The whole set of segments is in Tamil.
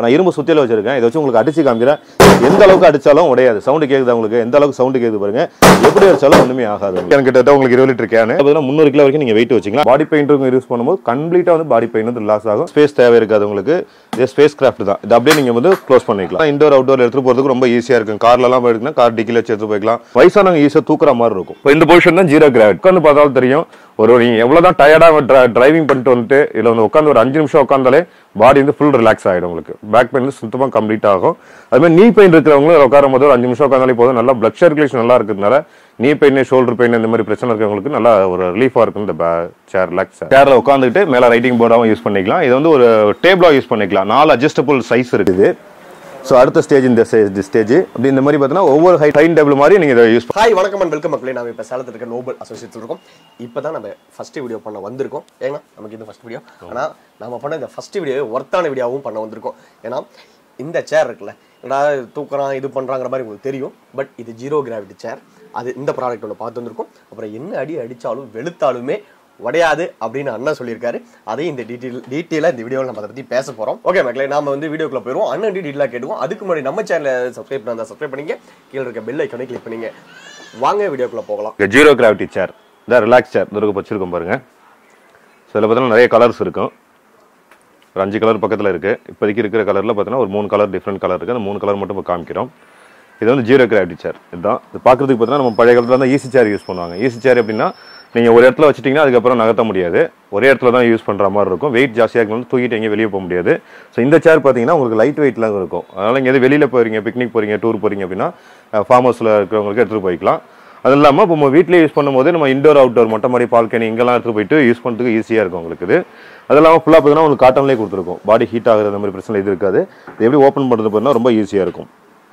இப்போ நான் இரும்பு சுத்தியில வச்சிருக்கேன் இதை வச்சு உங்களுக்கு அடிச்சு காமிக்கிறேன் எந்த அளவுக்கு அடிச்சாலும் உடையாது சவுண்டு கேக்குது உங்களுக்கு எந்த அளவுக்கு சவுண்டு கேக்குது பாருங்க எப்படி அடிச்சாலும் ஒண்ணுமே ஆகாது எனக்கு கிட்டத்தட்ட உங்களுக்கு இருபது லிட்டர் கேனு பார்த்தீங்கன்னா முந்நூறு கிலோ வரைக்கும் நீங்க வெயிட் வச்சுக்கலாம் பாடி பெயிண்ட்டுக்கும் யூஸ் பண்ணும்போது கம்ப்ளீட்டா வந்து பாடி பெயின் வந்து லாஸ் ஆகும் ஸ்பேஸ் தேவை இருக்காது உங்களுக்கு இது ஸ்பேஸ் கிராஃப்ட் தான் இது அப்படியே நீங்க வந்து க்ளோஸ் பண்ணிக்கலாம் இண்டோர் அவுட்டோர் எடுத்துட்டு போறதுக்கு ரொம்ப ஈஸியா இருக்கும் கார்ல எல்லாம் போயிருக்குன்னா கார் டிக்கில வச்சு எடுத்து போய்க்கலாம் வயசானவங்க ஈஸியா தூக்குற மாதிரி இருக்கும் இப்போ இந்த பொசிஷன் தான் ஜீரோ கிராவிட் உட்காந்து பார்த்தாலும் தெரியும் ஒரு நீங்க எவ்வளவுதான் டயர்டா டிரைவிங் பண்ணிட்டு வந்துட்டு இதுல வந்து உட்காந்து ஒரு அஞ்சு நிமிஷம் உட்காந்தாலே பாடி வந்து ஃபுல் ரிலாக்ஸ் ஆயிடும் உங்களுக்கு பேக் பெயின் வந்து சுத்தமா கம்ப்ளீட் ஆகும் அது மாதிரி நீ பெயின் இருக்கிறவங்களும் இதுல உட்காரும் போது ஒரு அஞ்சு நிமிஷம் உட்காந்தாலே போதும் நல்லா பிளட் சர்க்குலேஷன் நல்லா இருக்கிறதுனால நீ பெயின் ஷோல்டர் பெயின் இந்த மாதிரி பிரச்சனை இருக்கிறவங்களுக்கு நல்லா ஒரு ரிலீஃபா இருக்கும் இந்த சேர் ரிலாக்ஸ் சேர்ல உட்காந்துட்டு மேல ரைட்டிங் போர்டாவும் யூஸ் பண்ணிக்கலாம் இது வந்து ஒரு டேபிளா யூஸ் பண்ணிக்கலாம் நாலு அட்ஜஸ்டபிள் சைஸ் இருக்குது ஸோ அடுத்த ஸ்டேஜ் இந்த ஸ்டேஜ் அப்படி இந்த மாதிரி பார்த்தீங்கன்னா ஒவ்வொரு ஹை டைம் டேபிள் மாதிரி நீங்க இதை யூஸ் ஹாய் வணக்கம் அண்ட் வெல்கம் மக்களே நம்ம இப்போ சேலத்தில் இருக்க நோபல் அசோசியேட்ஸ் இருக்கோம் இப்போ தான் நம்ம ஃபர்ஸ்ட் வீடியோ பண்ண வந்திருக்கோம் ஏங்க நமக்கு இது ஃபர்ஸ்ட் வீடியோ ஆனால் நம்ம பண்ண இந்த ஃபர்ஸ்ட் வீடியோ ஒர்த்தான வீடியோவும் பண்ண வந்திருக்கோம் ஏன்னா இந்த சேர் இருக்குல்ல என்னடா தூக்குறான் இது பண்ணுறாங்கிற மாதிரி உங்களுக்கு தெரியும் பட் இது ஜீரோ கிராவிட்டி சேர் அது இந்த ப்ராடக்ட் ஒன்று பார்த்து வந்திருக்கோம் அப்புறம் என்ன அடி அடித்தாலும் வெளுத்தாலுமே உடையாது அப்படின்னு அண்ணன் சொல்லியிருக்காரு அதையும் இந்த டீட்டெயில் டீட்டெயிலாக இந்த வீடியோவில் நம்ம அதை பற்றி பேச போகிறோம் ஓகே மக்களே நாம வந்து வீடியோக்குள்ள போயிடுவோம் அண்ணன் டீட்டெயிலாக கேட்டுவோம் அதுக்கு முன்னாடி நம்ம சேனலை சப்ஸ்கிரைப் பண்ணா சப்ஸ்கிரைப் பண்ணிங்க கீழே இருக்க பெல் ஐக்கனை கிளிக் பண்ணிங்க வாங்க வீடியோக்குள்ள போகலாம் ஜீரோ கிராவிட்டி சேர் இதான் ரிலாக்ஸ் சேர் இந்த வச்சிருக்கோம் பாருங்க ஸோ இதில் பார்த்தீங்கன்னா நிறைய கலர்ஸ் இருக்கும் ஒரு அஞ்சு கலர் பக்கத்தில் இருக்கு இப்போதைக்கு இருக்கிற கலரில் பார்த்தீங்கன்னா ஒரு மூணு கலர் டிஃப்ரெண்ட் கலர் இருக்கு அந்த மூணு கலர் மட்டும் இப்போ காமிக்கிறோம் இது வந்து ஜீரோ கிராவிட்டி சேர் இதுதான் இது பார்க்கறதுக்கு பார்த்தீங்கன்னா நம்ம பழைய காலத்தில் தான் ஈஸி சேர் யூஸ் பண்ணுவாங்க ஈஸி சேர் எப்படின்னா நீங்கள் ஒரு இடத்துல வச்சிட்டிங்கன்னா அதுக்கப்புறம் நகர்த்த முடியாது ஒரே இடத்துல தான் யூஸ் பண்ணுற மாதிரி இருக்கும் வெயிட் ஜாஸ்தியாக இருக்கணும் தூக்கிட்டு எங்கேயும் வெளியே போக முடியாது ஸோ இந்த சேர் பார்த்தீங்கன்னா உங்களுக்கு லைட் வெயிட்லாம் இருக்கும் அதனால் இங்கே எது வெளியில் போகிறீங்க பிக்னிக் போகிறீங்க டூர் போகிறீங்க அப்படின்னா ஃபார்ம் ஹவுஸில் இருக்கிறவங்களுக்கு எடுத்துகிட்டு போய்க்கலாம் அது இல்லாமல் இப்போ நம்ம வீட்டிலே யூஸ் பண்ணும்போது நம்ம இண்டோர் அவுட்டோர் மொட்டை மாடி பால்கனி இங்கெல்லாம் எடுத்துகிட்டு போயிட்டு யூஸ் பண்ணுறதுக்கு ஈஸியாக இருக்கும் உங்களுக்கு இது அது இல்லாமல் ஃபுல்லாக பார்த்தீங்கன்னா உங்களுக்கு காட்டன்லேயே கொடுத்துருக்கும் பாடி ஹீட் ஆகுற அந்த மாதிரி பிரச்சனை இது இருக்காது இது எப்படி ஓப்பன் பண்ணுறது பார்த்தீங்கன்னா ரொம்ப ஈஸியாக இருக்கும்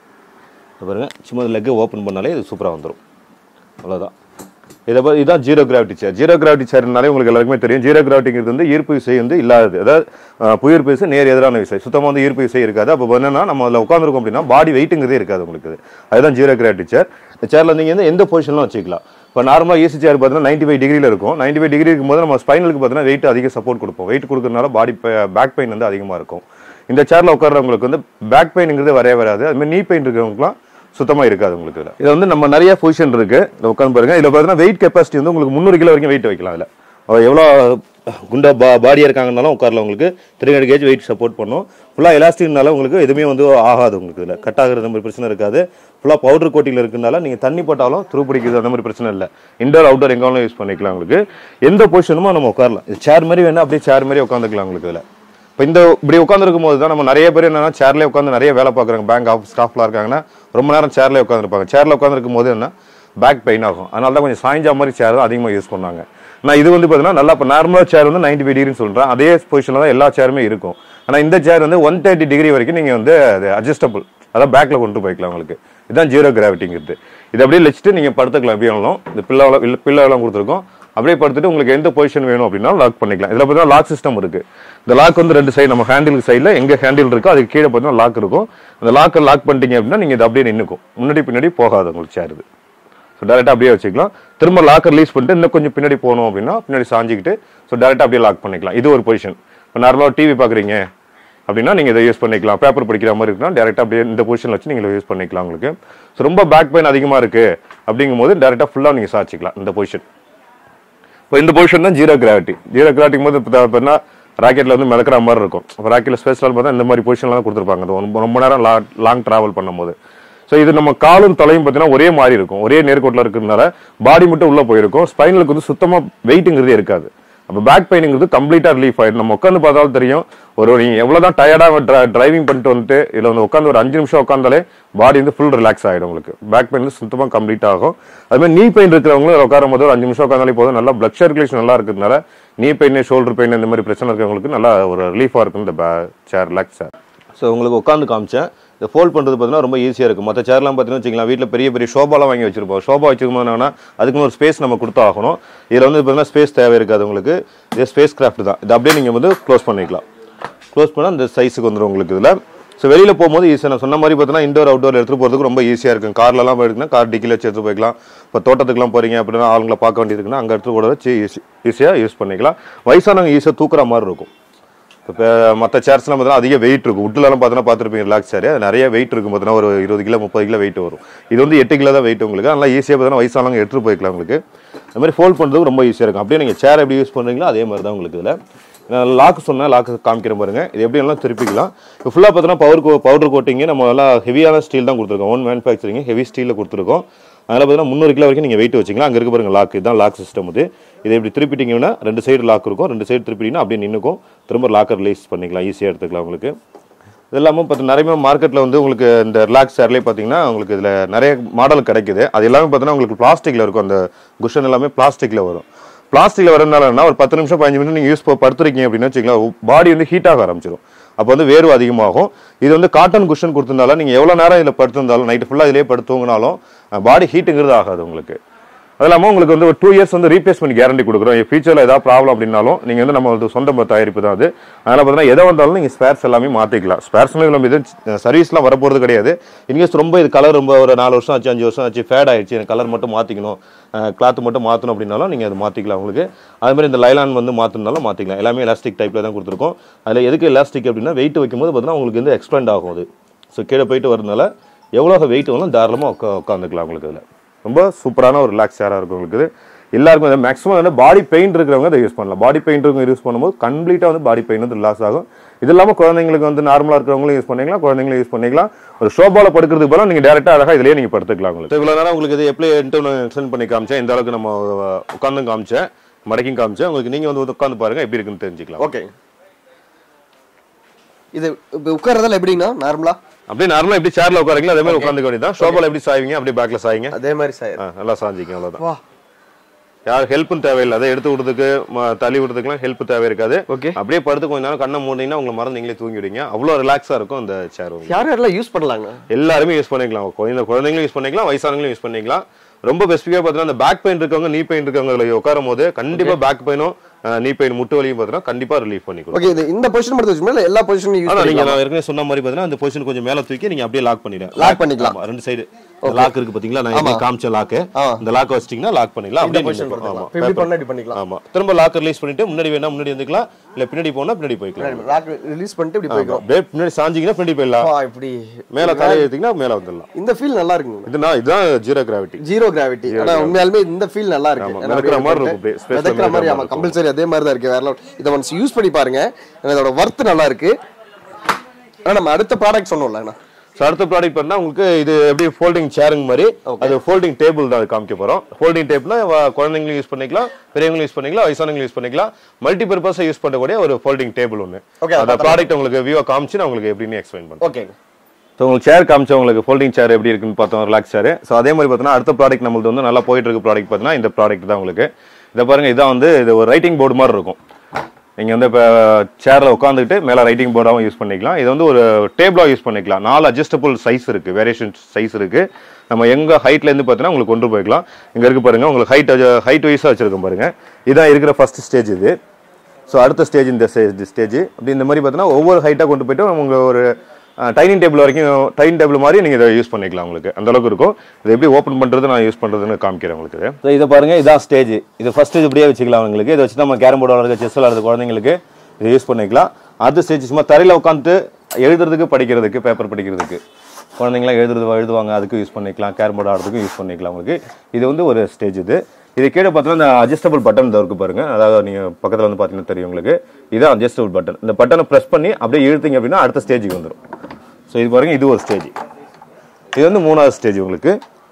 இது பாருங்க சும்மா லெக்கை ஓப்பன் பண்ணாலே இது சூப்பராக வந்துடும் அவ்வளோதான் இதை பற்றி இதான் zero gravity chair zero gravity சேர்னாலே உங்களுக்கு எல்லாருக்குமே தெரியும் ஜீரோ கிராவிட்டிங்கிறது வந்து ஈர்ப்பு விசை வந்து இல்லாதது அதாவது அஹ், புவியீர்ப்பு விசை நேர் எதிரான விசை சுத்தமாக வந்து ஈர்ப்பு விசை இருக்காது அப்போ என்னன்னா நம்ம அதில் உட்காந்துருக்கோம் அப்படின்னா பாடி வெயிட்டுங்கிறதே இருக்காது உங்களுக்கு இது. அதுதான் ஜீரோ கிராவிட்டி சேர் இந்த சேரில் நீங்கள் வந்து எந்த பொசிஷன்லாம் வச்சுக்கலாம் இப்போ நார்மலாக ஏசி சேர் பார்த்தீங்கன்னா நைன்டி ஃபைவ் டிகிரியில் இருக்கும் நைன்டி ஃபைவ் டிகிரி இருக்கும்போது நம்ம ஸ்பைனலுக்கு பார்த்தீங்கன்னா வெயிட் அதிக சப்போர்ட் கொடுப்போம் வெயிட் கொடுக்கறதுனால பாடி பேக் பெயின் வந்து அதிகமாக இருக்கும் இந்த சேரில் உட்கார்றவங்களுக்கு வந்து பேக் பெயினுங்கிறது வரவே வராது அதுமாதிரி நீ பெயின் இருக்கிறவங்களுக்குலாம் சுத்தமா இருக்காது உங்களுக்கு இதுல இது வந்து நம்ம நிறைய பொசிஷன் இருக்கு இதை உட்காந்து பாருங்க இதுல பாத்தீங்கன்னா வெயிட் கெப்பாசிட்டி வந்து உங்களுக்கு முந்நூறு கிலோ வரைக்கும் வெயிட் வைக்கலாம் இதுல அவ எவ்வளோ குண்டா பா பாடியா இருக்காங்கனாலும் உட்காரல உங்களுக்கு three hundred kg weight support பண்ணும் ஃபுல்லா எலாஸ்டிக்னால உங்களுக்கு எதுவுமே வந்து ஆகாது உங்களுக்கு இதுல கட் ஆகுறது மாதிரி பிரச்சனை இருக்காது ஃபுல்லா பவுடர் கோட்டிங்ல இருக்கனால நீங்க தண்ணி போட்டாலும் துரு பிடிக்குது அந்த மாதிரி பிரச்சனை இல்லை இண்டோர் அவுட்டோர் எங்க வேணாலும் யூஸ் பண்ணிக்கலாம் உங்களுக்கு எந்த பொசிஷனுமோ நம்ம உட்காரலாம் இது சேர் மாதிரி வேணா அப்படியே சேர் மாதிரி உட்காந்துக்கலாம் உங்களுக்கு இதுல இப்போ இந்த இப்படி உட்காந்துருக்கும் போது தான் நம்ம நிறைய பேர் என்னன்னா சேர்லேயே உட்காந்து நிறைய வேலை பார்க்குறாங்க பேங்க் ஆஃபீஸ் ஸ்டாஃப்லாம் இருக்காங்கன்னா ரொம்ப நேரம் சேர்லேயே உட்காந்துருப்பாங்க சேரில் உட்காந்துருக்கும் போது என்ன பேக் பெயின் ஆகும் அதனால தான் கொஞ்சம் சாய்ஞ்சா மாதிரி சேர் தான் அதிகமாக யூஸ் பண்ணாங்க நான் இது வந்து பார்த்தீங்கன்னா நல்லா இப்போ நார்மலாக சேர் வந்து நைன்டி ஃபைவ் டிகிரின்னு சொல்கிறேன் அதே பொசிஷனில் தான் எல்லா சேருமே இருக்கும் ஆனால் இந்த சேர் வந்து ஒன் தேர்ட்டி டிகிரி வரைக்கும் நீங்கள் வந்து அது அட்ஜஸ்டபிள் அதான் பேக்கில் கொண்டு போய்க்கலாம் உங்களுக்கு இதுதான் ஜீரோ கிராவிட்டிங்கிறது இது அப்படியே வச்சுட்டு நீங்கள் படுத்துக்கலாம் எப்படி வேணாலும் இந்த பில்லாவெல்லாம் இல்லை பில்லாவெல்லாம் கொடுத்துருக்கோம் அப்படியே படுத்துட்டு உங்களுக்கு எந்த பொசிஷன் வேணும் அப்படின்னா லாக் பண்ணிக்கலாம் இதில் பார்த்தீங்கன்னா லாக் சிஸ்டம் இருக்கு இந்த லாக் வந்து ரெண்டு சைடு நம்ம ஹேண்டில் சைடில் எங்க ஹேண்டில் இருக்கோ அதுக்கு கீழே பார்த்தீங்கன்னா லாக் இருக்கும் அந்த லாக்கை லாக் பண்ணிட்டீங்க அப்படின்னா நீங்கள் இது அப்படியே நின்றுக்கும் முன்னாடி பின்னாடி போகாது உங்களுக்கு சேர் இது ஸோ டேரெக்டாக அப்படியே வச்சுக்கலாம் திரும்ப லாக்கர் ரிலீஸ் பண்ணிட்டு இன்னும் கொஞ்சம் பின்னாடி போகணும் அப்படின்னா பின்னாடி சாஞ்சிக்கிட்டு ஸோ டேரெக்டாக அப்படியே லாக் பண்ணிக்கலாம் இது ஒரு பொசிஷன் இப்போ நார்மலாக டிவி பார்க்குறீங்க அப்படின்னா நீங்கள் இதை யூஸ் பண்ணிக்கலாம் பேப்பர் படிக்கிற மாதிரி இருக்குன்னா டேரெக்டாக அப்படியே இந்த பொசிஷனில் வச்சு நீங்கள் யூஸ் பண்ணிக்கலாம் உங்களுக்கு ஸோ ரொம்ப பேக் பெயின் அதிகமாக இருக்கு அப்படிங்கும்போது டேரெக்டாக ஃபுல்லாக நீங்கள் சாச்சிக்கலாம் இந்த பொசிஷன் இப்போ இந்த பொசிஷன் தான் ஜீரோ கிராவிட்டி ஜீரோ கிராவிட்டிங் போது இப்போ பார்த்தீங்கன்னா ராக்கெட்ல வந்து மிதக்கிற மாதிரி இருக்கும் இப்போ ராக்கெட்ல ஸ்பேஸ் பார்த்தா இந்த மாதிரி பொசிஷன்லாம் கொடுத்துருப்பாங்க அது ரொம்ப- ரொம்ப நேரம் லாங் டிராவல் பண்ணும்போது ஸோ இது நம்ம காலும் தலையும் பார்த்தீங்கன்னா ஒரே மாதிரி இருக்கும் ஒரே நேர்கோட்டில் இருக்கிறதுனால பாடி மட்டும் உள்ள போயிருக்கும் ஸ்பைனலுக்கு வந்து சுத்தமாக வெயிட்டுங்கிறதே இருக்காது அப்போ பேக் பெயினுங்கிறது கம்ப்ளீட்டாக ரிலீஃப் ஆயிடும் நம்ம உட்காந்து பார்த்தாலும் தெரியும் ஒரு நீங்க எவ்வளவுதான் டயர்டாக டிரைவிங் பண்ணிட்டு வந்துட்டு இதில் வந்து உட்காந்து ஒரு அஞ்சு நிமிஷம் உட்காந்தாலே பாடி வந்து ஃபுல் ரிலாக்ஸ் ஆகிடும் உங்களுக்கு பேக் பெயின் வந்து சுத்தமாக கம்ப்ளீட் ஆகும் அது மாதிரி நீ பெயின் இருக்கிறவங்களும் இதில் உட்காரும் போது ஒரு அஞ்சு நிமிஷம் உட்காந்தாலே போதும் நல்லா பிளட் சர்க்குலேஷன் நல்லா இருக்கிறதுனால நீ பெயின் ஷோல்டர் பெயின் இந்த மாதிரி பிரச்சனை இருக்கிறவங்களுக்கு நல்லா ஒரு ரிலீஃபாக இருக்கும் இந்த சேர் ரிலாக்ஸ் சேர் ஸோ உங்களுக்கு உட்காந்து காமிச்சேன் இந்த ஃபோல்ட் பண்ணுறது பார்த்தீங்கன்னா ரொம்ப ஈஸியாக இருக்கும் மற்ற சேர்லாம் பார்த்தீங்கன்னா வச்சுக்கலாம் வீட்டில் பெரிய பெரிய ஷோபாலாம் வாங்கி வச்சிருப்போம் ஷோபா வச்சிருக்கும் என்னன்னா அதுக்குன்னு ஒரு ஸ்பேஸ் நம்ம கொடுத்தாகணும் இதில் வந்து பார்த்தீங்கன்னா ஸ்பேஸ் தேவை இருக்காது உங்களுக்கு இது ஸ்பேஸ் கிராஃப்ட் தான் இது அப்படியே நீங்கள் வந்து க்ளோஸ் பண்ணிக்கலாம் க்ளோஸ் பண்ணால் இந்த சைஸுக்கு வந்துடும் உங்களுக்கு இதில் ஸோ வெளியில் போகும்போது ஈஸியாக நான் சொன்ன மாதிரி பார்த்தீங்கன்னா இண்டோர் அவுட்டோர் எடுத்துகிட்டு போகிறதுக்கு ரொம்ப ஈஸியாக இருக்கும் கார்லலாம் போயிருக்குன்னா கார் டிக்கில வச்சு எடுத்து போய்க்கலாம் இப்போ தோட்டத்துக்குலாம் போகிறீங்க அப்படின்னா ஆளுங்களை பார்க்க வேண்டியதுக்குன்னா அங்கே எடுத்து கூட வச்சு ஈஸி ஈஸியாக யூஸ் பண்ணிக்கலாம் வயசானவங்க ஈஸியாக தூக்குற மாதிரி இருக்கும் இப்போ மற்ற சேர்ஸ்லாம் பார்த்தீங்கன்னா அதிக வெயிட் இருக்கும் உட்லலாம் பார்த்தீங்கன்னா பார்த்துருப்பீங்க ரிலாக்ஸ் சேர் அது நிறைய வெயிட் இருக்கும் பார்த்தீங்கன்னா ஒரு இருபது கிலோ முப்பது கிலோ வெயிட் வரும் இது வந்து எட்டு கிலோ தான் வெயிட் உங்களுக்கு அதனால் ஈஸியாக பார்த்தீங்கன்னா வயசானவங்க எடுத்துட்டு போய்க்கலாம் உங்களுக்கு அது மாதிரி ஃபோல்ட் பண்ணுறதுக்கு ரொம்ப ஈஸியாக இருக்கும் அப்படியே நீங்கள் சேர் எப்படி யூஸ் பண்ணுறீங்களோ அதே மாதிரி தான் உங்களுக்கு இதில் நான் லாக் சொன்னால் லாக் காமிக்கிறேன் பாருங்க இது எப்படி எல்லாம் திருப்பிக்கலாம் இப்போ ஃபுல்லாக பார்த்தீங்கன்னா பவர் கோ பவுடர் கோட்டிங்க நம்ம எல்லாம் ஹெவியான ஸ்டீல் தான் கொடுத்துருக்கோம் ஓன் மேனுஃபேக்சரிங் ஹெவி ஸ்டீலில் கொடுத்துருக்கோம் அதில் பார்த்தீங்கன்னா முந்நூறு கிலோ வரைக்கும் நீங்கள் வெயிட் வச்சுக்கலாம் அங்கே இருக்க பாருங்க லாக் இதுதான் லாக் சிஸ்டம் இது இதை இப்படி திருப்பிட்டீங்கன்னா ரெண்டு சைடு லாக் இருக்கும் ரெண்டு சைடு திருப்பிட்டீங்கன்னா அப்படியே நின்றுக்கும் திரும்ப லாக்கர் ரிலீஸ் பண்ணிக்கலாம் ஈஸியாக எடுத்துக்கலாம் உங்களுக்கு இது இல்லாமல் பார்த்து நிறைய மார்க்கெட்டில் வந்து உங்களுக்கு இந்த ரிலாக்ஸ் சேர்லேயே பார்த்தீங்கன்னா உங்களுக்கு இதில் நிறைய மாடல் கிடைக்குது அது எல்லாமே பார்த்தீங்கன்னா உங்களுக்கு பிளாஸ்டிக்கில் இருக்கும் அந்த குஷன் எல்லாமே பிளாஸ்டிக்கில் வரும் பிளாஸ்டிக்கில் வரதுனால என்ன ஒரு பத்து நிமிஷம் பதினஞ்சு நிமிஷம் நீங்கள் யூஸ் படுத்துருக்கீங்க அப்படின்னு வச்சுக்கலாம் பாடி வந்து ஹீட் ஆக ஆரம்பிச்சிடும் அப்போ வந்து வேர்வை அதிகமாகும் இது வந்து காட்டன் குஷன் கொடுத்திருந்தால நீங்கள் எவ்வளோ நேரம் இதில் படுத்திருந்தாலும் நைட்டு ஃபுல்லாக இதிலே படுத்து தூங்கினாலும் பாடி ஹீட்டுங்கிறது ஆகாது உங்களுக்கு அது இல்லாமல் உங்களுக்கு வந்து ஒரு டூ இயர்ஸ் வந்து ரீப்ளேஸ்மெண்ட் கேரண்டி கொடுக்குறோம் ஃபியூச்சரில் ஏதாவது ப்ராப்ளம் அப்படின்னாலும் நீங்கள் வந்து நம்ம வந்து சொந்த தயாரிப்பு தான் அது அதனால் பார்த்தீங்கன்னா எதை வந்தாலும் நீங்கள் ஸ்பேர்ஸ் எல்லாமே மாற்றிக்கலாம் ஸ்பேர்ஸ்லாம் நம்ம இது சர்வீஸ்லாம் வரப்போகிறது கிடையாது இன்கேஸ் ரொம்ப இது கலர் ரொம்ப ஒரு நாலு வருஷம் ஆச்சு அஞ்சு வருஷம் ஆச்சு ஃபேட் ஆயிடுச்சு எனக்கு கலர் மட்டும் மாற்றிக்கணும் கிளாத் மட்டும் மாற்றணும் அப்படின்னாலும் நீங்கள் அதை மாற்றிக்கலாம் உங்களுக்கு அது மாதிரி இந்த லைலான் வந்து மாற்றினாலும் மாற்றிக்கலாம் எல்லாமே எலாஸ்டிக் டைப்பில் தான் கொடுத்துருக்கோம் அதில் எதுக்கு எலாஸ்டிக் அப்படின்னா வெயிட் வைக்கும்போது பார்த்தீங்கன்னா உங்களுக்கு வந்து எக்ஸ்பேண்ட் ஆகும் அது ஸோ கீழே போயிட்டு வரதுனால எவ்வளோ வெயிட் வேணும் தாராளமாக உட்கா உட்காந்துக்கலாம் உங்களுக்கு இதில் ரொம்ப சூப்பரான ஒரு ரிலாக்ஸ் சேராக இருக்கும் உங்களுக்கு இது. எல்லாருக்கும் வந்து மேக்ஸிமம் வந்து பாடி பெயின் இருக்கிறவங்க இதை யூஸ் பண்ணலாம் பாடி பெயின் இருக்கவங்க யூஸ் பண்ணும்போது கம்ப்ளீட்டாக வந்து பாடி பெயின் வந்து ரிலாக்ஸ் ஆகும் இது இல்லாமல் குழந்தைங்களுக்கு வந்து நார்மலாக இருக்கிறவங்களும் யூஸ் பண்ணிக்கலாம் குழந்தைங்களும் யூஸ் பண்ணிக்கலாம் ஒரு ஷோபாவில் படுக்கிறதுக்கு பதிலாக நீங்கள் டேரெக்டாக அழகாக இதுலேயே நீங்கள் படுத்துக்கலாம் உங்களுக்கு இவ்வளோ நேரம் உங்களுக்கு இது எப்படி எக்ஸ்டென்ட் பண்ணி காமிச்சேன் இந்த அளவுக்கு நம்ம உட்காந்து காமிச்சேன் மடக்கியும் காமிச்சேன் உங்களுக்கு நீங்கள் வந்து உட்காந்து பாருங்க எப்படி இருக்குன்னு தெரிஞ்சுக்கலாம் ஓகே இது இப்போ உட்கார்றதால எப்படின்னா நார்மலா அப்படியே நார்மலாக எப்படி சேர்ல உட்காருங்களோ அதே மாதிரி உட்காந்து வேண்டியதான் ஷோபாவில் எப்படி சாய்வீங்க அப்படியே பேக்ல சாய்ங்க அதே மாதிரி சார் ஆ, நல்லா சாஞ்சிங்க அவ்வளோதான் வா யார் ஹெல்ப்பும் தேவையில்லை அதை எடுத்து விடுறதுக்கு ம- தள்ளி விடுறதுக்குலாம் ஹெல்ப் தேவை இருக்காது ஓகே அப்படியே படுத்து கொஞ்ச நேரம் கண்ணை மூடினீங்கன்னா உங்களை மறந்து நீங்களே தூங்கிடுவீங்க அவ்வளோ ரிலாக்ஸாக இருக்கும் அந்த சேர் யார் யாரெல்லாம் யூஸ் பண்ணலாங்க எல்லாருமே யூஸ் பண்ணிக்கலாம் குழந்தை குழந்தைங்களும் யூஸ் பண்ணிக்கலாம் வயசானவங்களும் யூஸ் பண்ணிக்கலாம் ரொம்ப பெஸ்டிஃபிக்காக பார்த்தீங்கன்னா அந்த பேக் பெயின் இருக்கவங்க நீ பெயின் இருக்கவங்க அதில் உட்காரும் போது கண்டிப்பாக பேக் பெயினும் நீ பெயின் முட்டு வலியும் பார்த்தீங்கன்னா கண்டிப்பாக ரிலீஃப் பண்ணி கொடுக்கும் ஓகே இது இந்த பொசிஷன் மட்டும் வச்சுக்கோங்க இல்ல எல்லா பொசிஷனும் யூஸ் ஆனா நீங்க பண்ணிக்கலாம் நான் ஏற்கனவே சொன்ன மாதிரி பார்த்தீங்கன்னா அந்த பொசிஷன் கொஞ்சம் மேல தூக்கி நீங்க அப்படியே லாக் பண்ணிடுங்க Lock பண்ணிக்கலாம். ஆமா, ரெண்டு சைடு லாக் இருக்கு பாத்தீங்களா நான் எப்படி காமிச்ச லாக் ஆ. இந்த லாக் வச்சிட்டீங்கன்னா லாக் பண்ணிடலாம் இந்த அப்படியே பொசிஷன் நின்னுக்கும். ஆமா பண்ணிக்கலாம் இப்படி பண்ணா இப்படி பண்ணிக்கலாம் ஆமா திரும்ப லாக் ரிலீஸ் பண்ணிட்டு முன்னாடி வேணா முன்னாடி வந்துக்கலாம் இல்ல பின்னாடி போனா பின்னாடி போய்க்கலாம் லாக் ரிலீஸ் பண்ணிட்டு இப்படி போய்க்கிறோம் அப்படியே பின்னாடி சாஞ்சிங்கன்னா பின்னாடி போயிடலாம் வா இப்படி மேல தலையை ஏத்திங்கன்னா மேல வந்துடலாம் இந்த ஃபீல் நல்லா இருக்குங்க இதுனா இதுதான் ஜீரோ கிராவிட்டி ஜீரோ கிராவிட்டி ஆனா உண்மையாலுமே இந்த ஃபீல் நல்லா இருக்கு ஆமா, ஏன்னா மிதக்கிற அப்படியே மாதிரி இருக்கும் அப்படியே. Space ல மிதக்கிற மிதக்கிற மாதிரி மாதிரி ஆமா இருக்கும். கம்பல்சரி அதே மாதிரி தான் இருக்கு வேற level. இதை ஒன்ஸ் யூஸ் பண்ணி பாருங்க ஏன்னா இதோட ஒர்த் நல்லா இருக்கு ஆனா நம்ம அடுத்த ப்ராடக்ட் சொன்னோம்ல அண்ணா ஸோ அடுத்த ப்ராடக்ட் பண்ணா உங்களுக்கு இது எப்படி ஃபோல்டிங் சேருங்க மாதிரி அது ஃபோல்டிங் டேபிள் தான் அது காமிக்க போறோம் ஃபோல்டிங் டேபிள்னா குழந்தைங்களும் யூஸ் பண்ணிக்கலாம் பெரியவங்களும் யூஸ் பண்ணிக்கலாம் வயசானவங்களும் யூஸ் பண்ணிக்கலாம் மல்டி பர்பஸாக யூஸ் பண்ணக்கூடிய ஒரு ஃபோல்டிங் டேபிள் ஒன்று Okay, அந்த ப்ராடக்ட் உங்களுக்கு வியூவா காமிச்சு நான் உங்களுக்கு எப்படின்னு எக்ஸ்பிளைன் பண்ணுறேன் ஓகேங்க ஸோ உங்களுக்கு சேர் காமிச்சா உங்களுக்கு ஃபோல்டிங் சேர் எப்படி இருக்குன்னு பார்த்தோம் ரிலாக்ஸ் சேர் ஸோ அதே மாதிரி பார்த்தீங்கன்னா அடுத்த ப்ராடக்ட் நம்மளுக்கு வந்து நல்லா போயிட்டு இருக்க ப்ராடக்ட் பார்த்தீங்கன்னா இந்த ப்ராடக்ட் தான் உங்களுக்கு இதை பாருங்க இதான் வந்து இது ஒரு ரைட்டிங் போர்டு மாதிரி இருக்கும் நீங்கள் வந்து இப்போ சேரில் உட்காந்துக்கிட்டு மேலே ரைட்டிங் போர்டாகவும் யூஸ் பண்ணிக்கலாம் இது வந்து ஒரு டேபிளாக யூஸ் பண்ணிக்கலாம் நாலு அட்ஜஸ்டபிள் சைஸ் இருக்குது வேரியேஷன் சைஸ் இருக்குது நம்ம எங்கள் ஹைட்லேருந்து பார்த்தீங்கன்னா உங்களுக்கு கொண்டு போய்க்கலாம் இங்கே இருக்கு பாருங்க உங்களுக்கு ஹைட் ஹைட் வைஸாக வச்சிருக்கோம் பாருங்க இதான் இருக்கிற ஃபர்ஸ்ட் ஸ்டேஜ் இது ஸோ அடுத்த ஸ்டேஜ் இந்த ஸ்டேஜ் அப்படி இந்த மாதிரி பார்த்தீங்கன்னா ஒவ்வொரு ஹைட்டாக கொண்டு போயிட்டு உங்க ஒரு டைனிங் டேபிள் வரைக்கும் டைனிங் டேபிள் மாதிரி நீங்கள் இதை யூஸ் பண்ணிக்கலாம் உங்களுக்கு அந்த அளவுக்கு இருக்கும் இதை எப்படி ஓப்பன் பண்ணுறது நான் யூஸ் பண்ணுறதுன்னு காமிக்கிறேன் உங்களுக்கு ஸோ இதை பாருங்க இதான் ஸ்டேஜ் இது ஃபர்ஸ்ட் ஸ்டேஜ் இப்படியே வச்சுக்கலாம் உங்களுக்கு இதை வச்சு நம்ம கேரம் போர்டு விளாடுறது செஸ் விளாடுறது குழந்தைங்களுக்கு இதை யூஸ் பண்ணிக்கலாம் அடுத்த ஸ்டேஜ் சும்மா தரையில் உட்காந்துட்டு எழுதுறதுக்கு படிக்கிறதுக்கு பேப்பர் படிக்கிறதுக்கு குழந்தைங்களாம் எழுதுறது எழுதுவாங்க அதுக்கு யூஸ் பண்ணிக்கலாம் கேரம் போர்டு ஆடுறதுக்கும் யூஸ் பண்ணிக்கலாம் உங்களுக்கு இது வந்து ஒரு ஸ்டேஜ் இது இது கீழே பார்த்தீங்கன்னா இந்த அட்ஜஸ்டபிள் பட்டன் இருக்கு பாருங்க அதாவது நீங்க பக்கத்துல வந்து பார்த்தீங்கன்னா தெரியும் உங்களுக்கு இதான் அட்ஜஸ்டபிள் பட்டன் இந்த பட்டனை ப்ரெஸ் பண்ணி அப்படியே இழுத்தீங்க அப்படின்னா அடுத்த ஸ்டேஜுக்கு வந்துடும் ஸோ இது பாருங்க இது ஒரு ஸ்டேஜ் இது வந்து மூணாவது ஸ்டேஜ் உங்களுக்கு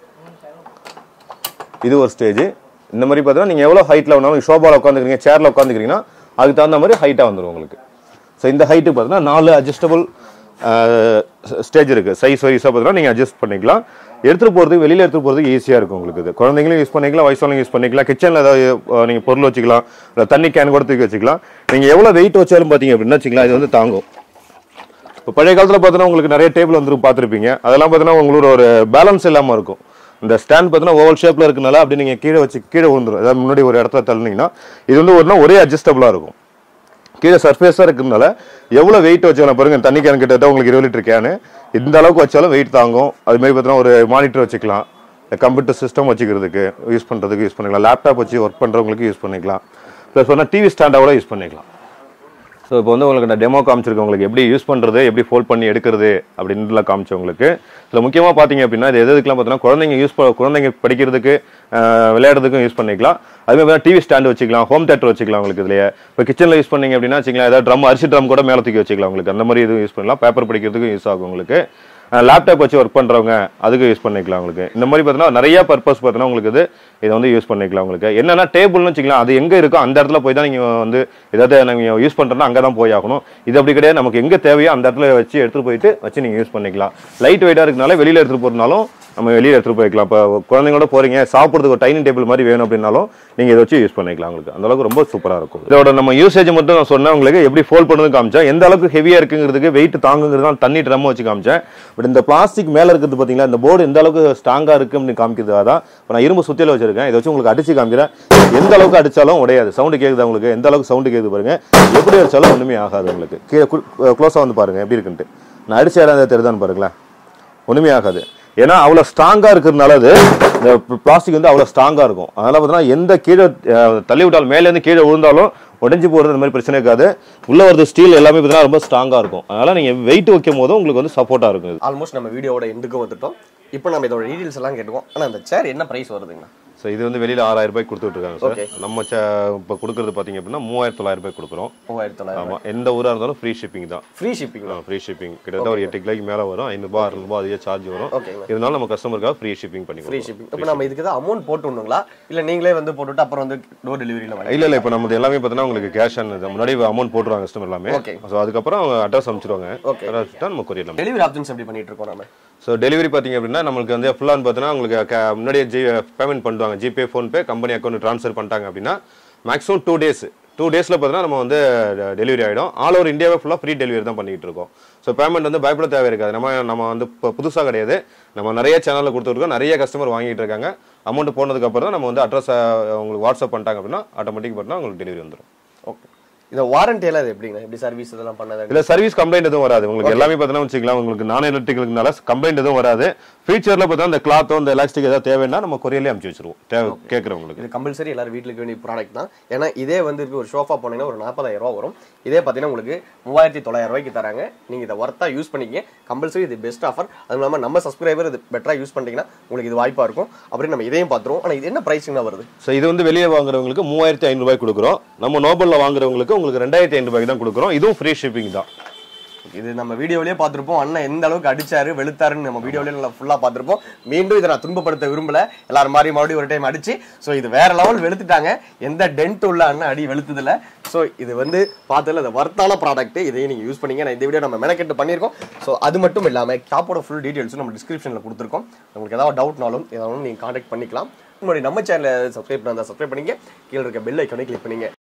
இது ஒரு ஸ்டேஜ் இந்த மாதிரி பார்த்தீங்கன்னா நீங்கள் எவ்வளோ ஹைட்டில் வேணாலும் ஷோபாவில் உட்காந்துக்கிறீங்க சேரில் உட்காந்துக்கிறீங்கன்னா அதுக்கு தகுந்த மாதிரி ஹைட்டாக வந்துடும் உங்களுக்கு ஸோ இந்த ஹைட்டு பார்த்தீங்கன்னா நாலு அட்ஜஸ்டபிள் ஸ்டேஜ் இருக்கு சைஸ் வைஸாக பார்த்தீங்கன்னா நீங்கள் அட்ஜஸ்ட் பண்ணிக்கலாம் எடுத்துகிட்டு போகிறதுக்கு வெளியில் எடுத்துகிட்டு போகிறதுக்கு ஈஸியாக இருக்கும் உங்களுக்கு இது குழந்தைங்களும் யூஸ் பண்ணிக்கலாம் வயசானவங்க யூஸ் பண்ணிக்கலாம் கிச்சனில் ஏதாவது நீங்கள் பொருள் வச்சுக்கலாம் இல்லை தண்ணி கேன் கூட தூக்கி வச்சுக்கலாம் நீங்கள் எவ்வளோ வெயிட் வச்சாலும் பார்த்தீங்க அப்படின்னா வச்சுக்கலாம் இது வந்து தாங்கும் இப்போ பழைய காலத்தில் பார்த்தீங்கன்னா உங்களுக்கு நிறைய டேபிள் வந்து பார்த்துருப்பீங்க அதெல்லாம் பார்த்தீங்கன்னா உங்களோட ஒரு பேலன்ஸ் இல்லாமல் இருக்கும் இந்த ஸ்டாண்ட் பார்த்தீங்கன்னா ஓவல் ஷேப்பில் இருக்கனால அப்படி நீங்கள் கீழே வச்சு கீழே விழுந்துரும் அதாவது முன்னாடி ஒரு இடத்துல தள்ளினீங்கன்னா இது வந்து ஒருனா ஒரே அட்ஜஸ்டபுளாக இருக்கும் கீழே சர்ஃபேஸாக இருக்கிறதுனால எவ்வளோ வெயிட் வச்சாலும் பாருங்க தண்ணி கேன் கிட்ட உங்களுக்கு இருபது லிட்டர் கேனு இந்த அளவுக்கு வச்சாலும் வெயிட் தாங்கும் அது மாதிரி பார்த்தீங்கன்னா ஒரு மானிட்டர் வச்சுக்கலாம் கம்ப்யூட்டர் சிஸ்டம் வச்சுக்கிறதுக்கு யூஸ் பண்ணுறதுக்கு யூஸ் பண்ணிக்கலாம் லேப்டாப் வச்சு ஒர்க் பண்ணுறவங்களுக்கு யூஸ் பண்ணிக்கலாம் ப்ளஸ் பார்த்தா டிவி ஸ்டாண்டாக கூட யூஸ் பண்ணிக்கலாம் ஸோ இப்போ வந்து உங்களுக்கு நான் டெமோ காமிச்சிருக்கேன் உங்களுக்கு எப்படி யூஸ் பண்ணுறது எப்படி ஃபோல்ட் பண்ணி எடுக்கிறது அப்படின்ட்டுலாம் காமிச்சேன் உங்களுக்கு இதில் முக்கியமாக பார்த்தீங்க அப்படின்னா இது எது எதுக்குலாம் பார்த்தீங்கன்னா குழந்தைங்க யூஸ் குழந்தைங்க படிக்கிறதுக்கு ஆஹ், விளையாடுறதுக்கும் யூஸ் பண்ணிக்கலாம் அதுவே பார்த்தா டிவி ஸ்டாண்ட் வச்சுக்கலாம் ஹோம் தேட்டர் வச்சுக்கலாம் உங்களுக்கு இதுலயே இப்போ கிச்சனில் யூஸ் பண்ணீங்க அப்படின்னா வச்சுக்கலாம் ஏதாவது ட்ரம் அரிசி ட்ரம் கூட மேலே தூக்கி வச்சுக்கலாம் உங்களுக்கு அந்த மாதிரி இதுவும் யூஸ் பண்ணலாம் பேப்பர் படிக்கிறதுக்கும் யூஸ் ஆகும் உங்களுக்கு லேப்டாப் வச்சு ஒர்க் பண்ணுறவங்க அதுக்கு யூஸ் பண்ணிக்கலாம் உங்களுக்கு இந்த மாதிரி பார்த்தீங்கன்னா நிறைய பர்பஸ் பார்த்தீங்கன்னா உங்களுக்கு இது இதை வந்து யூஸ் பண்ணிக்கலாம் உங்களுக்கு என்னன்னா டேபிள்னு வச்சுக்கலாம் அது எங்கே இருக்கோ அந்த இடத்துல போய் தான் நீங்கள் வந்து ஏதாவது நீங்கள் யூஸ் பண்ணுறோன்னா அங்கே தான் போய் ஆகணும் இது அப்படி கிடையாது நமக்கு எங்கே தேவையோ அந்த இடத்துல வச்சு எடுத்துகிட்டு போயிட்டு வச்சு நீங்கள் யூஸ் பண்ணிக்கலாம் லைட் வெயிட்டாக இருக்கனால வெளியில் எடுத்துகிட்டு போகிறதுனாலும் நம்ம வெளியில் எடுத்துகிட்டு போய்க்கலாம் இப்போ குழந்தைங்களோட போகிறீங்க சாப்பிட்றதுக்கு ஒரு டைனிங் டேபிள் மாதிரி வேணும் அப்படின்னாலும் நீங்கள் இதை வச்சு யூஸ் பண்ணிக்கலாம் உங்களுக்கு அந்த அளவுக்கு ரொம்ப சூப்பராக இருக்கும் இதோட நம்ம யூசேஜ் மட்டும் நான் சொன்னேன் உங்களுக்கு எப்படி ஃபோல்ட் பண்ணுறது காமிச்சேன் எந்த அளவுக்கு ஹெவியாக இருக்குங்கிறதுக்கு வெயிட் தாங்குங்கிறது தான் தண்ணி ட்ரம் வச்சு காமிச்சேன் பட் இந்த பிளாஸ்டிக் மேலே இருக்கிறது பார்த்தீங்களா இந்த போர்டு எந்த அளவுக்கு ஸ்ட்ராங்காக இருக்கு அப்படின்னு காமிக்கிறது அதான் இப்போ நான் இரும்பு சுத்தியில் வச்சிருக்கேன் இதை வச்சு உங்களுக்கு அடிச்சு காமிக்கிறேன் எந்த அளவுக்கு அடிச்சாலும் உடையாது சவுண்டு கேட்குது உங்களுக்கு எந்த அளவுக்கு சவுண்டு கேட்குது பாருங்க எப்படி அடிச்சாலும் ஒன்றுமே ஆகாது உங்களுக்கு கீழே க்ளோஸாக வந்து பாருங்க எப்படி இருக்குன்ட்டு நான் அடிச்ச இடம் தெரியுதான்னு பாருங்களேன் ஒன்றுமே ஆகாது ஏன்னா அவ்வளோ ஸ்ட்ராங்காக இருக்கிறதுனால அது இந்த பிளாஸ்டிக் வந்து அவ்வளோ ஸ்ட்ராங்காக இருக்கும் அதனால பார்த்தீங்கன்னா எந்த கீழே அஹ், தள்ளி விட்டாலும் மேலேருந்து கீழே விழுந்தாலும் உடைஞ்சு போகிறது இந்த மாதிரி பிரச்சனை இருக்காது உள்ள வரது ஸ்டீல் எல்லாமே பார்த்தீங்கன்னா ரொம்ப ஸ்ட்ராங்காக இருக்கும் அதனால நீங்கள் வெயிட் வைக்கும் போதும் உங்களுக்கு வந்து சப்போர்ட்டாக இருக்கும் இது. ஆல்மோஸ்ட் நம்ம வீடியோவோட எண்டுக்கு வந்துட்டோம் இப்போ நம்ம இதோட டீடைல்ஸ் எல்லாம் கேட்டுக்கோம் ஆனா இந்த சேர் என்ன பிரைஸ் வருதுங்கண்ணா ஸோ இது வந்து வெளியில் ஆறாயிரம் ரூபாய்க்கு கொடுத்துட்டு இருக்காங்க Okay. சார் நம்ம இப்போ கொடுக்குறது பார்த்தீங்க அப்படின்னா மூவாயிரத்தி தொள்ளாயிரம் ரூபாய் கொடுக்குறோம் மூவாயிரத்தி தொள்ளாயிரம் ஆமாம் எந்த ஊராக இருந்தாலும் ஃப்ரீ ஷிப்பிங் தான் ஃப்ரீ ஷிப்பிங் ஃப்ரீ ஷிப்பிங் கிட்டத்தட்ட ஒரு எட்டு கிலோக்கு மேலே வரும் ஐநூறுபா அறுநூறுபா அதிக சார்ஜ் வரும் ஓகேங்க இருந்தாலும் நம்ம கஸ்டமருக்காக ஃப்ரீ ஷிப்பிங் பண்ணி ஃப்ரீ கொடுக்குறோம் ஷிப்பிங் இப்போ நம்ம இதுக்கு தான் அமௌண்ட் போட்டுணுங்களா இல்ல நீங்களே வந்து போட்டுட்டு அப்புறம் வந்து டோர் டெலிவரியில் வாங்கி இல்ல இல்ல இப்போ நம்ம எல்லாமே பார்த்தீங்கன்னா உங்களுக்கு கேஷ் ஆன் முன்னாடி அமௌண்ட் போட்டுருவாங்க கஸ்டமர் எல்லாமே Okay. ஸோ அதுக்கப்புறம் அவங்க அட்ரஸ் அனுப்பிச்சிருவாங்க Okay. அட்ரஸ் தான் நம்ம கொரியர் டெலிவரி ஆப்ஷன்ஸ் எப்படி பண்ணிட்டு இருக்கோம் நம்ம ஸோ டெலிவரி பார்த்தீங்க அப்படின்னா நம்மளுக்கு வந்து ஃபுல்லாக பார்த்தீங்கன்னா உங்களுக்கு க- முன்னாடியே ஜி பேமெண்ட் பண்ணுவாங்க GPay PhonePe company account transfer பண்ணிட்டாங்க அப்படின்னா மேக்ஸிமம் டூ டேஸ் டூ டேஸில் பார்த்தீங்கன்னா நம்ம வந்து டெலிவரி ஆகிடும் ஆல் ஓவர் இந்தியாவே ஃபுல்லாக ஃப்ரீ டெலிவரி தான் பண்ணிட்டு இருக்கோம் ஸோ பேமெண்ட் வந்து பயப்பட தேவை இருக்காது நம்ம நம்ம வந்து இப்போ புதுசாக கிடையாது நம்ம நிறைய சேனலில் கொடுத்துருக்கோம் நிறைய கஸ்டமர் வாங்கிட்டு இருக்காங்க அமௌண்ட் போனதுக்கு அப்புறம் தான் நம்ம வந்து அட்ரஸ் உங்களுக்கு வாட்ஸ்அப் பண்ணிட்டாங்க அப்படின்னா ஆட்டோமேட்டிக் பண்ணால் உங்களுக்கு டெலிவரி வந்துடும் ஓகே இந்த வாரண்டி எல்லாம் இது எப்படிங்க எப்படி சர்வீஸ் இதெல்லாம் பண்ணாத இல்ல சர்வீஸ் கம்ப்ளைண்ட் எதுவும் வராது உங்களுக்கு எல்லாமே பார்த்தீங்கன்னா வச்சுக்கலாம் உங்களுக்கு நான் எலக்ட்ரிக்கலுக்குனால கம்ப்ளைண்ட் எதுவும் வராது ஃபியூச்சர்ல பார்த்தா இந்த கிளாத்தோ இந்த எலாஸ்டிக் ஏதாவது தேவைன்னா நம்ம கொரியர்லேயே அனுப்பிச்சு வச்சிருவோம் தேவை கேட்குறவங்களுக்கு இது கம்பல்சரி எல்லாரும் வீட்டுக்கு வேண்டிய ப்ராடக்ட் தான் ஏன்னா இதே வந்து இருக்கு ஒரு ஷோஃபா போனீங்கன்னா ஒரு நாற்பதாயிரம் ரூபா வரும் இதே பார்த்தீங்கன்னா உங்களுக்கு மூவாயிரத்தி தொள்ளாயிரம் ரூபாய்க்கு தராங்க நீங்க இதை ஒர்த்தா யூஸ் பண்ணிக்க கம்பல்சரி இது பெஸ்ட் ஆஃபர் அதுவும் இல்லாமல் நம்ம சப்ஸ்கிரைபர் இது பெட்டரா யூஸ் பண்ணிட்டீங்கன்னா உங்களுக்கு இது வாய்ப்பா இருக்கும் அப்படின்னு நம்ம இதையும் பார்த்துருவோம் ஆனா இது என்ன பிரைஸிங் தான் வருது ஸோ இது வந்து வெளியே வாங்குறவங்களுக்கு மூவாயிரத்தி ஐநூறுபாய் கொடுக்குறோம் நம்ம நோபல்ல வாங்குறவங்களுக்கு உங்களுக்கு ரெண்டாயிரத்தி ஐநூறுபாய்க்கு தான் கொடுக்குறோம் இதுவும் ஃப்ரீ ஷிப்பிங் தான் இது நம்ம வீடியோலயே பார்த்திருப்போம் அண்ணன் எந்த அளவுக்கு அடிச்சாரு வெளுத்தாருன்னு நம்ம வீடியோலயே நல்லா ஃபுல்லா பார்த்திருப்போம் மீண்டும் இதை நான் துன்பப்படுத்த விரும்பல எல்லாரும் மாதிரி மறுபடியும் ஒரு டைம் அடிச்சு ஸோ இது வேற லெவல் வெளுத்துட்டாங்க எந்த டென்ட் உள்ள அண்ணன் அடி வெளுத்ததில்ல ஸோ இது வந்து பார்த்ததுல அது வர்த்தான ப்ராடக்ட் இதையும் நீங்க யூஸ் பண்ணீங்க நான் இந்த வீடியோ நம்ம மெனக்கெட்டு பண்ணியிருக்கோம் ஸோ அது மட்டும் இல்லாம ஷாப்போட ஃபுல் டீடைல்ஸும் நம்ம டிஸ்கிரிப்ஷனில் கொடுத்துருக்கோம் உங்களுக்கு ஏதாவது டவுட்னாலும் ஏதாவது நீங்க கான்டாக்ட் பண்ணிக்கலாம் முன்னாடி நம்ம சேனலை சப்ஸ்கிரைப் பண்ணா சப்ஸ்கிரைப் பண்ணிங்க கீழே இருக்க பெல் ஐக்கானே கிளிக் பண்ணீங்க